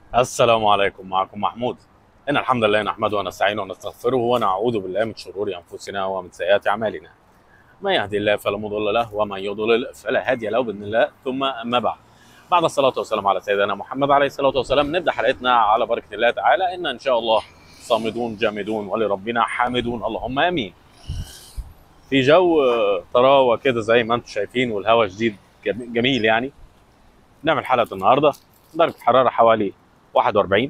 السلام عليكم معكم محمود إن الحمد لله نحمده ونستعينه ونستغفره ونعوذ بالله من شرور أنفسنا ومن سيئات أعمالنا ما يهدي الله فلا مضل له ومن يضلل فلا هادي له بإذن الله ثم أما بعد بعد الصلاة والسلام على سيدنا محمد عليه الصلاة والسلام نبدأ حلقتنا على بركة الله تعالى إن إن شاء الله صامدون جامدون ولربنا حامدون اللهم آمين في جو طراوة كده زي ما انتم شايفين والهواء شديد جم- جميل يعني نعمل حلقة النهاردة درجة الحرارة حوالي 41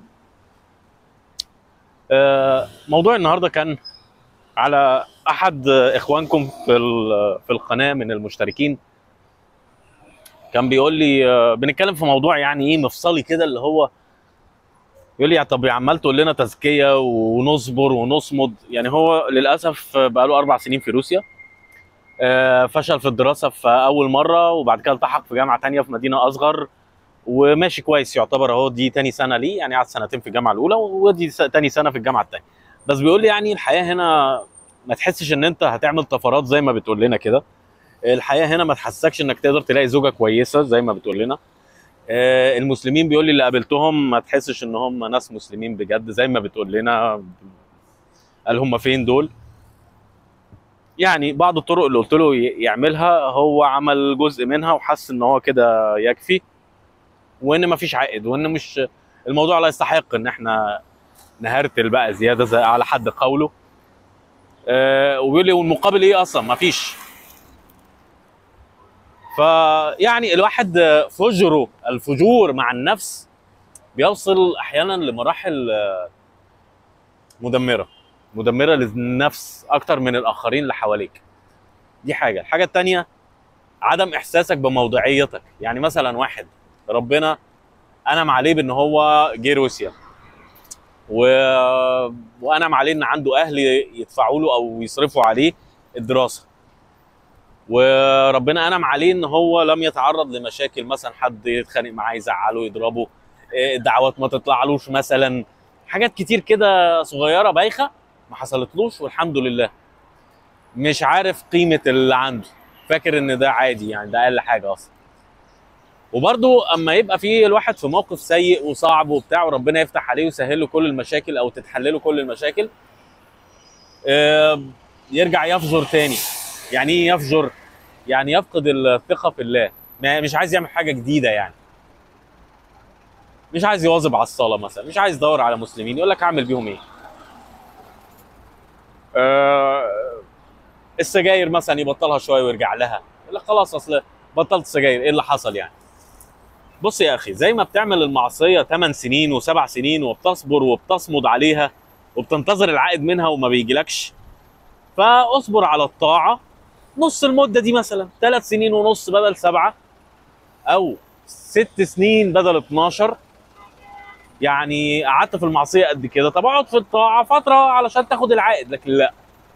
آه، موضوع النهارده كان على احد اخوانكم في ال- في القناه من المشتركين كان بيقول لي آه، بنتكلم في موضوع يعني ايه مفصلي كده اللي هو يقول لي طب يا عمال تقول لنا تزكيه ونصبر ونصمد يعني هو للاسف بقى له اربع سنين في روسيا آه، فشل في الدراسه في اول مره وبعد كده التحق في جامعه تانية في مدينه اصغر وماشي كويس يعتبر اهو دي تاني سنه ليه يعني قعد سنتين في الجامعه الاولى ودي س- تاني سنه في الجامعه الثانيه بس بيقول لي يعني الحياه هنا ما تحسش ان انت هتعمل طفرات زي ما بتقول لنا كده الحياه هنا ما تحسسكش انك تقدر تلاقي زوجه كويسه زي ما بتقول لنا آه، المسلمين بيقول لي اللي قابلتهم ما تحسش ان هم ناس مسلمين بجد زي ما بتقول لنا قال هم فين دول يعني بعض الطرق اللي قلت له ي- يعملها هو عمل جزء منها وحس ان هو كده يكفي وان مفيش عائد وان مش الموضوع لا يستحق ان احنا نهرتل بقى زياده زي على حد قوله آه وبيقول لي والمقابل ايه اصلا مفيش فيعني الواحد آه، فجره الفجور مع النفس بيوصل احيانا لمراحل آه، مدمره مدمره للنفس اكتر من الاخرين اللي حواليك دي حاجه الحاجه التانية عدم احساسك بموضوعيتك يعني مثلا واحد ربنا انعم عليه بان هو جه روسيا و... وانعم عليه ان عنده اهل يدفعوا له او يصرفوا عليه الدراسه وربنا انعم عليه ان هو لم يتعرض لمشاكل مثلا حد يتخانق معاه يزعله يضربه إيه، الدعوات ما تطلعلوش مثلا حاجات كتير كده صغيره بايخه ما حصلتلوش والحمد لله مش عارف قيمه اللي عنده فاكر ان ده عادي يعني ده اقل حاجه اصلا وبرضو اما يبقى في الواحد في موقف سيء وصعب وبتاع وربنا يفتح عليه ويسهل له كل المشاكل او تتحل له كل المشاكل آه، يرجع يفجر تاني يعني ايه يفجر يعني يفقد الثقه في الله ما- مش عايز يعمل حاجه جديده يعني مش عايز يواظب على الصلاه مثلا مش عايز يدور على مسلمين يقول لك اعمل بيهم ايه آه، السجاير مثلا يبطلها شويه ويرجع لها يقول لك خلاص اصل بطلت سجاير ايه اللي حصل يعني بص يا اخي زي ما بتعمل المعصيه 8 سنين و7 سنين وبتصبر وبتصمد عليها وبتنتظر العائد منها وما بيجيلكش فاصبر على الطاعه نص المده دي مثلا ثلاث سنين ونص بدل سبعه او ست سنين بدل 12 يعني قعدت في المعصيه قد كده طب اقعد في الطاعه فتره علشان تاخد العائد لكن لا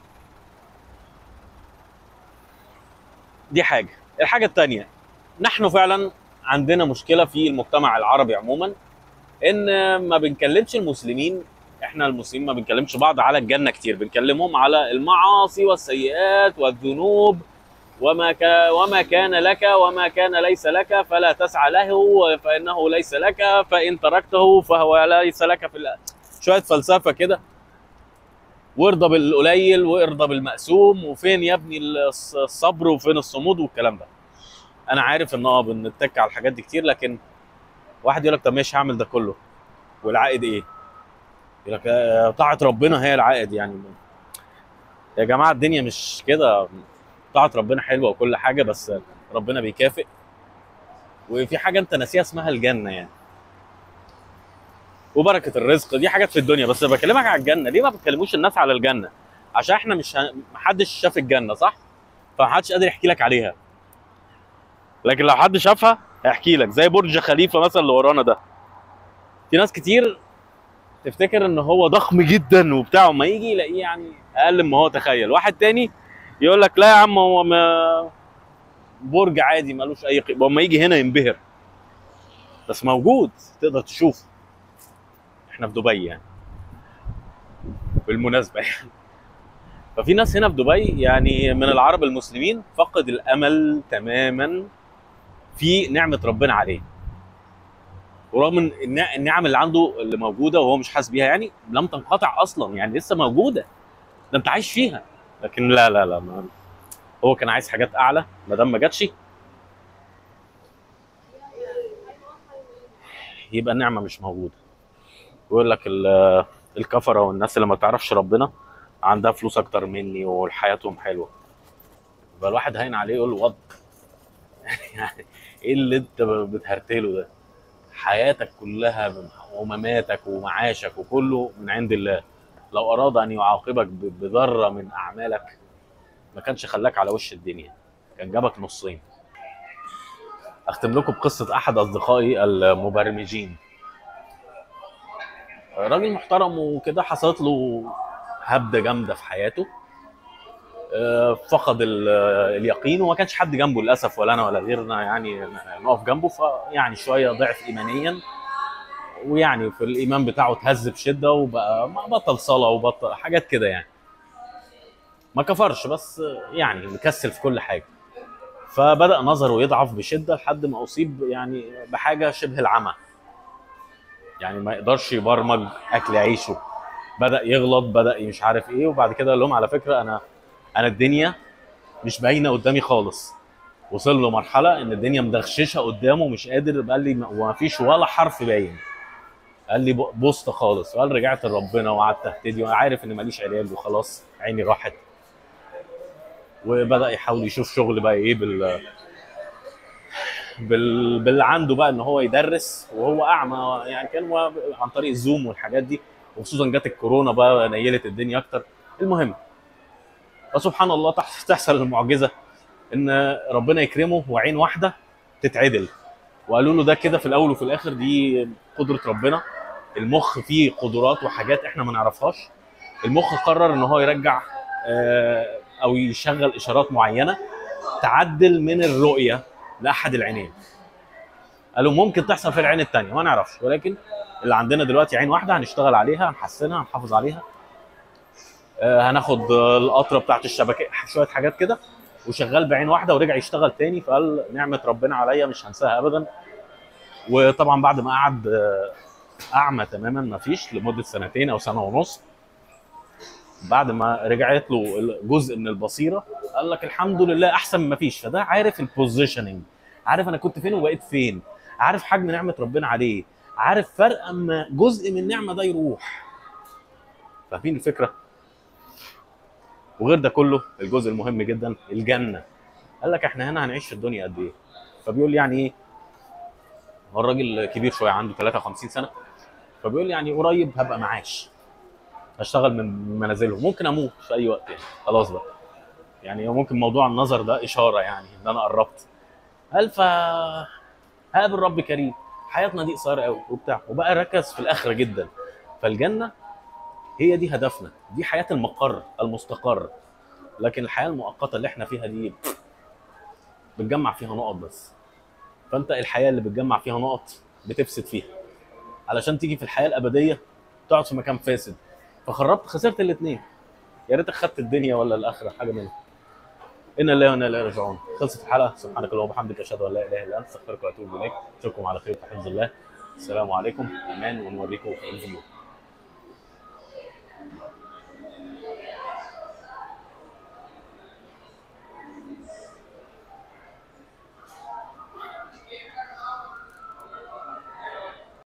دي حاجه الحاجه الثانيه نحن فعلا عندنا مشكله في المجتمع العربي عموما ان ما بنكلمش المسلمين احنا المسلمين ما بنكلمش بعض على الجنه كتير بنكلمهم على المعاصي والسيئات والذنوب وما كا وما كان لك وما كان ليس لك فلا تسعى له فانه ليس لك فان تركته فهو ليس لك في الأ... شويه فلسفه كده وارضى بالقليل وارضى بالمقسوم وفين يا ابني الص- الصبر وفين الصمود والكلام ده انا عارف ان اه بنتك على الحاجات دي كتير لكن واحد يقول لك طب ماشي هعمل ده كله والعائد ايه؟ يقول لك آه، طاعه ربنا هي العائد يعني يا جماعه الدنيا مش كده طاعه ربنا حلوه وكل حاجه بس ربنا بيكافئ وفي حاجه انت ناسيها اسمها الجنه يعني وبركه الرزق دي حاجات في الدنيا بس بكلمك على الجنه ليه ما بتكلموش الناس على الجنه عشان احنا مش ه... محدش شاف الجنه صح فمحدش قادر يحكي لك عليها لكن لو حد شافها هيحكي لك زي برج خليفه مثلا اللي ورانا ده في ناس كتير تفتكر ان هو ضخم جدا وبتاع وما يجي يلاقيه يعني اقل مما هو تخيل واحد تاني يقول لك لا يا عم هو ما برج عادي ملوش اي قيمه وما يجي هنا ينبهر بس موجود تقدر تشوفه احنا في دبي يعني بالمناسبه يعني ففي ناس هنا في دبي يعني من العرب المسلمين فقد الامل تماما في نعمه ربنا عليه ورغم ان النع- النعم اللي عنده اللي موجوده وهو مش حاسس بيها يعني لم تنقطع اصلا يعني لسه موجوده ده انت عايش فيها لكن لا لا لا ما هو كان عايز حاجات اعلى ما دام ما جاتش يبقى النعمه مش موجوده ويقول لك ال- الكفره والناس اللي ما تعرفش ربنا عندها فلوس اكتر مني وحياتهم حلوه يبقى الواحد هين عليه يقول وض يعني ايه اللي انت بتهرتله ده حياتك كلها ومماتك ومعاشك وكله من عند الله لو اراد ان يعاقبك ب- بذره من اعمالك ما كانش خلاك على وش الدنيا كان جابك نصين اختم لكم بقصه احد اصدقائي المبرمجين راجل محترم وكده حصلت له هبده جامده في حياته آه، فقد ال- اليقين وما كانش حد جنبه للاسف ولا انا ولا غيرنا يعني نقف جنبه فيعني شويه ضعف ايمانيا ويعني في الايمان بتاعه اتهز بشده وبقى ما بطل صلاه وبطل حاجات كده يعني ما كفرش بس يعني مكسل في كل حاجه فبدا نظره يضعف بشده لحد ما اصيب يعني بحاجه شبه العمى يعني ما يقدرش يبرمج اكل عيشه بدا يغلط بدا مش عارف ايه وبعد كده قال لهم على فكره انا انا الدنيا مش باينه قدامي خالص وصل له مرحله ان الدنيا مدغششه قدامه مش قادر قال لي وما فيش ولا حرف باين قال لي ب- بوسطه خالص وقال رجعت لربنا وقعدت اهتدي وانا عارف ان ماليش علاج وخلاص عيني راحت وبدا يحاول يشوف شغل بقى ايه بال بال باللي عنده بقى ان هو يدرس وهو اعمى يعني كان هو عن طريق الزوم والحاجات دي وخصوصا جت الكورونا بقى نيلت الدنيا اكتر المهم فسبحان الله تح- تحصل المعجزه ان ربنا يكرمه وعين واحده تتعدل وقالوا له ده كده في الاول وفي الاخر دي قدره ربنا المخ فيه قدرات وحاجات احنا ما نعرفهاش المخ قرر ان هو يرجع آه، او يشغل اشارات معينه تعدل من الرؤيه لاحد العينين قالوا ممكن تحصل في العين الثانيه ما نعرفش ولكن اللي عندنا دلوقتي عين واحده هنشتغل عليها هنحسنها هنحافظ عليها آه، هناخد آه، القطره بتاعت الشبكه شويه حاجات كده وشغال بعين واحده ورجع يشتغل تاني فقال نعمه ربنا عليا مش هنساها ابدا وطبعا بعد ما قعد آه، اعمى تماما ما فيش لمده سنتين او سنه ونص بعد ما رجعت له جزء من البصيره قال لك الحمد لله احسن ما فيش فده عارف البوزيشننج عارف انا كنت فين وبقيت فين عارف حجم نعمه ربنا عليه عارف فرق اما جزء من النعمه ده يروح فاهمين الفكره وغير ده كله الجزء المهم جدا الجنه قال لك احنا هنا هنعيش في الدنيا قد ايه فبيقول لي يعني ايه هو الراجل كبير شويه عنده 53 سنه فبيقول لي يعني قريب هبقى معاش هشتغل من منازلهم ممكن اموت في اي وقت يعني خلاص بقى يعني ممكن موضوع النظر ده اشاره يعني ان انا قربت قال ف هقابل رب كريم حياتنا دي قصيره قوي وبتاع وبقى ركز في الاخره جدا فالجنه هي دي هدفنا دي حياه المقر المستقر لكن الحياه المؤقته اللي احنا فيها دي بتجمع فيها نقط بس فانت الحياه اللي بتجمع فيها نقط بتفسد فيها علشان تيجي في الحياه الابديه تقعد في مكان فاسد فخربت خسرت الاثنين يا ريتك خدت الدنيا ولا الاخره حاجه منهم ان الله وانا اليه راجعون خلصت الحلقه سبحانك اللهم وبحمدك اشهد ان لا اله الا انت استغفرك واتوب اليك اشوفكم على خير في حفظ الله السلام عليكم ايمان ونوريكم في الفيديو